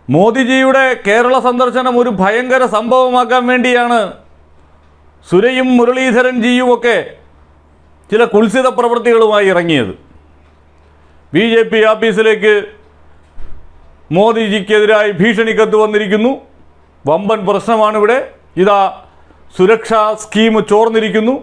മോദിജിയുടെ കേരള സന്ദർശനം ഒരു ഭയങ്കര സംഭവമാക്കാൻ വേണ്ടിയാണ് സുരയും മുരളീധരൻ ജിയും ഒക്കെ ചില കുൽസിത പ്രവൃത്തികളുമായി ഇറങ്ങിയത് ബി ജെ പി ആഫീസിലേക്ക് മോദിജിക്കെതിരായി ഭീഷണി കത്ത് വന്നിരിക്കുന്നു വമ്പൻ പ്രശ്നമാണിവിടെ ഇതാ സുരക്ഷാ സ്കീം ചോർന്നിരിക്കുന്നു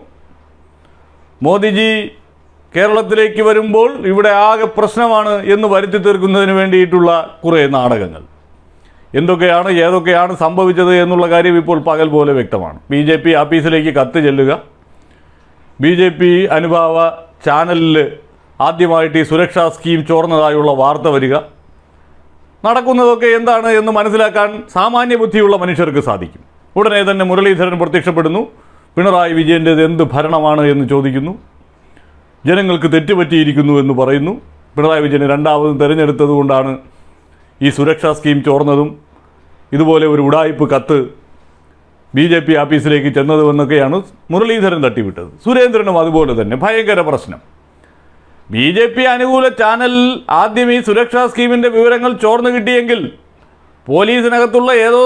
മോദിജി കേരളത്തിലേക്ക് വരുമ്പോൾ ഇവിടെ ആകെ പ്രശ്നമാണ് എന്ന് വരുത്തി തീർക്കുന്നതിന് വേണ്ടിയിട്ടുള്ള കുറേ നാടകങ്ങൾ എന്തൊക്കെയാണ് ഏതൊക്കെയാണ് സംഭവിച്ചത് എന്നുള്ള കാര്യം ഇപ്പോൾ പകൽ പോലെ വ്യക്തമാണ് ബി ജെ പി ആഫീസിലേക്ക് കത്ത് ചെല്ലുക ബി ജെ പി അനുഭാവ ചാനലിൽ ആദ്യമായിട്ട് ഈ സുരക്ഷാ സ്കീം ചോർന്നതായുള്ള വാർത്ത വരിക നടക്കുന്നതൊക്കെ എന്താണ് എന്ന് മനസ്സിലാക്കാൻ സാമാന്യ ബുദ്ധിയുള്ള മനുഷ്യർക്ക് സാധിക്കും ഉടനെ തന്നെ മുരളീധരൻ പ്രത്യക്ഷപ്പെടുന്നു പിണറായി വിജയൻ്റേത് എന്ത് ഭരണമാണ് എന്ന് ചോദിക്കുന്നു ജനങ്ങൾക്ക് തെറ്റുപറ്റിയിരിക്കുന്നു എന്ന് പറയുന്നു പിണറായി വിജയനെ രണ്ടാമതും തിരഞ്ഞെടുത്തത് കൊണ്ടാണ് ഈ സുരക്ഷാ സ്കീം ചോർന്നതും ഇതുപോലെ ഒരു ഉടായിപ്പ് കത്ത് ബി ജെ പി ആഫീസിലേക്ക് ചെന്നതുമെന്നൊക്കെയാണ് മുരളീധരൻ തട്ടിവിട്ടത് സുരേന്ദ്രനും അതുപോലെ തന്നെ ഭയങ്കര പ്രശ്നം ബി ജെ പി അനുകൂല ചാനലിൽ ആദ്യം ഈ സുരക്ഷാ സ്കീമിൻ്റെ വിവരങ്ങൾ ചോർന്നു കിട്ടിയെങ്കിൽ പോലീസിനകത്തുള്ള ഏതോ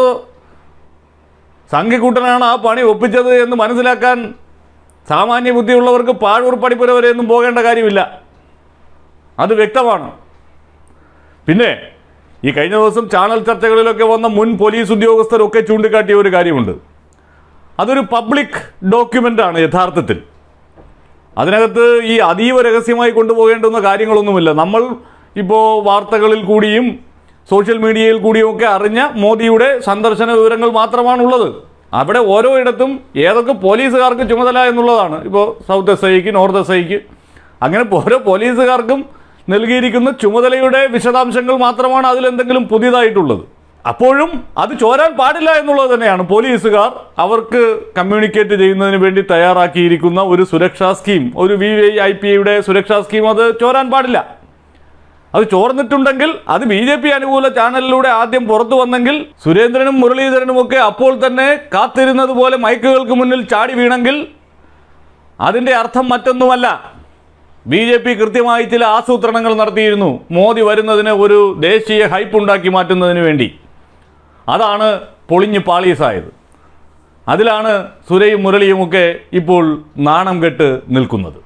സംഘിക്കൂട്ടനാണ് ആ പണി ഒപ്പിച്ചത് എന്ന് മനസ്സിലാക്കാൻ സാമാന്യ ബുദ്ധിയുള്ളവർക്ക് പാഴൂർ പടിപ്പുര വരെയൊന്നും പോകേണ്ട കാര്യമില്ല അത് വ്യക്തമാണ് പിന്നെ ഈ കഴിഞ്ഞ ദിവസം ചാനൽ ചർച്ചകളിലൊക്കെ വന്ന മുൻ പോലീസ് ഉദ്യോഗസ്ഥരൊക്കെ ചൂണ്ടിക്കാട്ടിയ ഒരു കാര്യമുണ്ട് അതൊരു പബ്ലിക് ഡോക്യുമെൻ്റാണ് യഥാർത്ഥത്തിൽ അതിനകത്ത് ഈ അതീവ രഹസ്യമായി കൊണ്ടുപോകേണ്ടുന്ന കാര്യങ്ങളൊന്നുമില്ല നമ്മൾ ഇപ്പോൾ വാർത്തകളിൽ കൂടിയും സോഷ്യൽ മീഡിയയിൽ കൂടിയും ഒക്കെ അറിഞ്ഞ മോദിയുടെ സന്ദർശന വിവരങ്ങൾ മാത്രമാണുള്ളത് അവിടെ ഓരോ ഇടത്തും ഏതൊക്കെ പോലീസുകാർക്ക് ചുമതല എന്നുള്ളതാണ് ഇപ്പോൾ സൗത്ത് എസ് ഐക്ക് നോർത്ത് എസ് ഐക്ക് അങ്ങനെ ഓരോ പോലീസുകാർക്കും നൽകിയിരിക്കുന്ന ചുമതലയുടെ വിശദാംശങ്ങൾ മാത്രമാണ് അതിലെന്തെങ്കിലും പുതിയതായിട്ടുള്ളത് അപ്പോഴും അത് ചോരാൻ പാടില്ല എന്നുള്ളത് തന്നെയാണ് പോലീസുകാർ അവർക്ക് കമ്മ്യൂണിക്കേറ്റ് ചെയ്യുന്നതിന് വേണ്ടി തയ്യാറാക്കിയിരിക്കുന്ന ഒരു സുരക്ഷാ സ്കീം ഒരു വി ഐ ഐ പി ഐയുടെ സുരക്ഷാ സ്കീം അത് ചോരാൻ പാടില്ല അത് ചോർന്നിട്ടുണ്ടെങ്കിൽ അത് ബി ജെ പി അനുകൂല ചാനലിലൂടെ ആദ്യം പുറത്തു വന്നെങ്കിൽ സുരേന്ദ്രനും മുരളീധരനും ഒക്കെ അപ്പോൾ തന്നെ കാത്തിരുന്നത് പോലെ മൈക്കുകൾക്ക് മുന്നിൽ ചാടി വീണെങ്കിൽ അതിൻ്റെ അർത്ഥം മറ്റൊന്നുമല്ല ബി ജെ പി കൃത്യമായി ചില ആസൂത്രണങ്ങൾ നടത്തിയിരുന്നു മോദി വരുന്നതിന് ഒരു ദേശീയ ഹൈപ്പ് ഉണ്ടാക്കി മാറ്റുന്നതിന് വേണ്ടി അതാണ് പൊളിഞ്ഞ് പാളീസായത് അതിലാണ് സുരയും മുരളിയുമൊക്കെ ഇപ്പോൾ നാണം കെട്ട് നിൽക്കുന്നത്